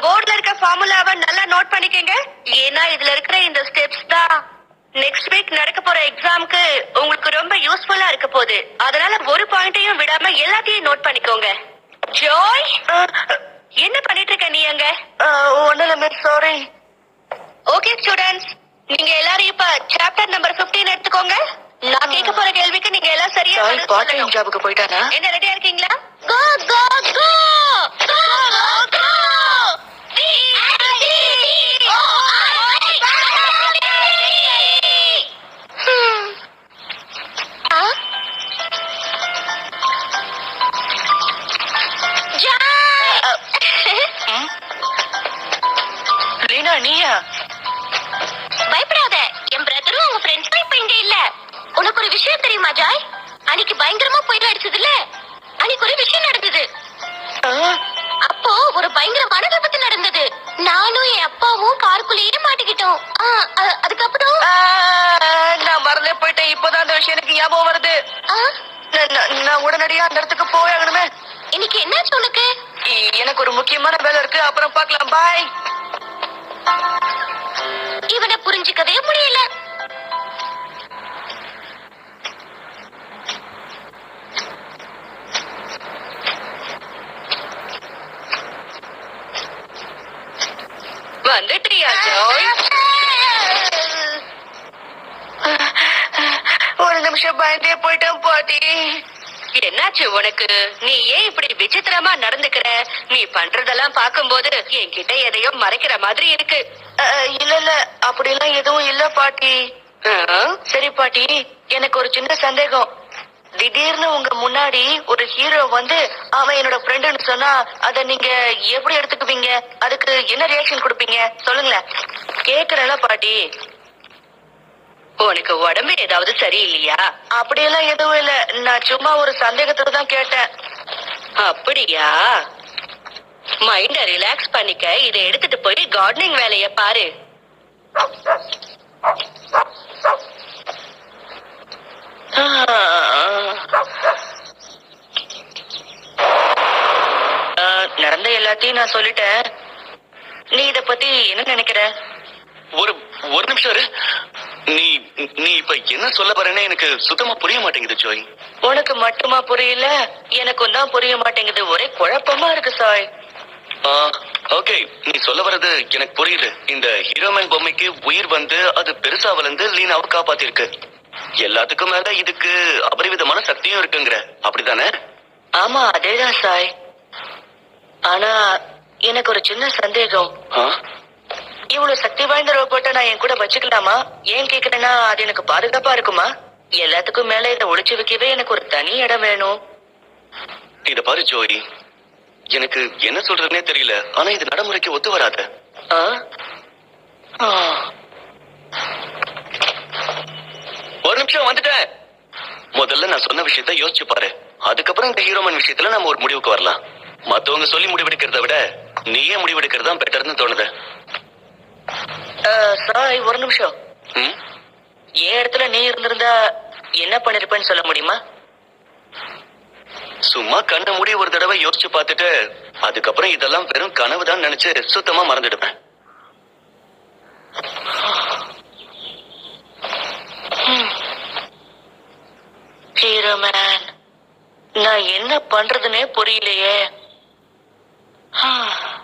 போர்ட்ல இருக்க ஃபார்முலாவை நல்லா நோட் பண்ணிக்கங்க ஏன்னா இதுல இருக்கிற இந்த ஸ்டெப்ஸ் தான் நெக்ஸ்ட் வீக் நடக்க போற எக்ஸாம்க்கு உங்களுக்கு ரொம்ப யூஸ்ஃபுல்லா இருக்க போகுது அதனால ஒரு பாயிண்டையும் விடாம எல்லாத்தையும் நோட் பண்ணிக்கோங்க ஜோய் என்ன பண்ணிட்டு இருக்க நீ அங்க ஒண்ணுல மிஸ் சாரி ஓகே ஸ்டூடெண்ட்ஸ் நீங்க எல்லாரும் இப்ப சாப்டர் நம்பர் 15 எடுத்துக்கோங்க நான் கேட்க போற கேள்விக்கு நீங்க எல்லாம் சரியா சாய் பதில் பார்ட் டைம் சொல்லணும். ஜாபுக்கு போயிட்டானா என்ன ரெடியா இருக்கீங்களா கோ கோ கோ கோ கோ கோ ம்? லீனா நீயா பயப்படாத என் பிரதரும் அவங்க ஃப்ரெண்ட்ஸும் இப்ப இங்க இல்ல உனக்கு ஒரு விஷயம் தெரியுமா ஜாய் அன்னைக்கு பயங்கரமா புயல் அடிச்சதுல அன்னைக்கு ஒரு விஷயம் நடந்தது ஆ, அப்போ ஒரு பயங்கரமான விபத்து நடந்தது நானும் என் அப்பாவும் காருக்குள்ளேயே மாட்டிக்கிட்டோம் ஆ, அ- அதுக்கப்புறம் ஆ, நான் மறந்தே போயிட்டேன் இப்போதான் அந்த விஷயம் எனக்கு ஞாபகம் வருது ஆ, நான்- நான் நான் உடனடியா அந்த இடத்துக்கு போயாகணுமே இன்னைக்கு என்னாச்சு உனக்கு இ- எனக்கு ஒரு முக்கியமான வேலை இருக்கு அப்புறம் பார்க்கலாம் பாய் இவனை புரிஞ்சுக்கவே முடியல வந்துட்டியா ஜோய் ஒரு நிமிஷம் பயந்தே போயிட்டேன் பாட்டி என்னாச்சு உனக்கு நீ ஏன் இப்படி விசித்திரமா நடந்துக்கிற நீ பண்றதெல்லாம் பாக்கும்போது என்கிட்ட எதையோ மறைக்கிற மாதிரி இருக்கு அ, இல்ல இல்ல அப்படிலாம் எதுவும் இல்ல பாட்டி ஆ? சரி பாட்டி எனக்கு ஒரு சின்ன சந்தேகம் திடீர்னு உங்க முன்னாடி ஒரு ஹீரோ வந்து அவன் என்னோட ஃப்ரெண்டுன்னு சொன்னா அத நீங்க எப்படி எடுத்துக்குவீங்க அதுக்கு என்ன ரியாக்ஷன் கொடுப்பீங்க சொல்லுங்களேன் கேக்குறேன்ல பாட்டி உனக்கு உடம்பு ஏதாவது சரியில்லையா அப்படியெல்லாம் எதுவும் இல்ல நான் சும்மா ஒரு சந்தேகத்துல தான் கேட்டேன் அப்படியா மைண்ட ரிலாக்ஸ் பண்ணிக்க இதை எடுத்துட்டு போய் கார்டனிங் வேலைய பாரு ஆ, நடந்த எல்லாத்தையும் நான் சொல்லிட்டேன் நீ இத பத்தி என்ன நினைக்கிற ஒரு ஒரு நிமிஷம் இரு நீ நீ இப்ப என்ன சொல்ல போறேன்னு எனக்கு சுத்தமா புரிய மாட்டேங்குது ஜோய் உனக்கு மட்டுமா புரியல எனக்கும் தான் புரிய மாட்டேங்குது ஒரே குழப்பமா இருக்கு சாய் ஓகே நீ சொல்ல வர்றது எனக்கு புரியுது இந்த ஹீரோமேன் பொம்மைக்கு உயிர் வந்து அது பெருசா வளர்ந்து லீனாவை காப்பாத்திருக்கு எல்லாத்துக்கும் மேல இதுக்கு அபரிவிதமான சக்தியும் இருக்குங்கிற அப்படிதானே ஆமா அதேதான் சாய் ஆனா எனக்கு ஒரு சின்ன சந்தேகம் ஆ? இவ்வளவு சக்தி வாய்ந்த ரோபோட்டை நான் என் கூட வச்சுக்கலாமா ஏன் கேக்குறேன்னா அது எனக்கு பாதுகாப்பா இருக்குமா எல்லாத்துக்கும் மேல இதை ஒளிச்சு வைக்கவே எனக்கு ஒரு தனி இடம் வேணும் இத பாரு ஜோய் எனக்கு என்ன சொல்றதுனே தெரியல ஆனா இது நடைமுறைக்கு ஒத்து வராது ஆ? ஆ. ஒரு நிமிஷம் வந்துட்டேன் முதல்ல நான் சொன்ன விஷயத்த யோசிச்சு பாரு அதுக்கப்புறம் இந்த ஹீரோமன் விஷயத்துல நம்ம ஒரு முடிவுக்கு வரலாம் மத்தவங்க சொல்லி முடிவெடுக்கிறத விட நீயே முடிவெடுக்கிறது தான் பெட்டர்னு தோணுது ஆ, சாய் ஒரு நிமிஷம் ம்? என் இடத்துல நீ இருந்திருந்தா என்ன பண்ணிருப்பேன்னு சொல்ல முடியுமா சும்மா கண்ணை மூடி ஒரு தடவை யோசிச்சு பார்த்துட்டு அதுக்கப்புறம் இதெல்லாம் வெறும் கனவு தான் நினைச்சு சுத்தமா மறந்துடுவேன் ஹீரோ மேன் நான் என்ன பண்றதுனே புரியலையே ஆ.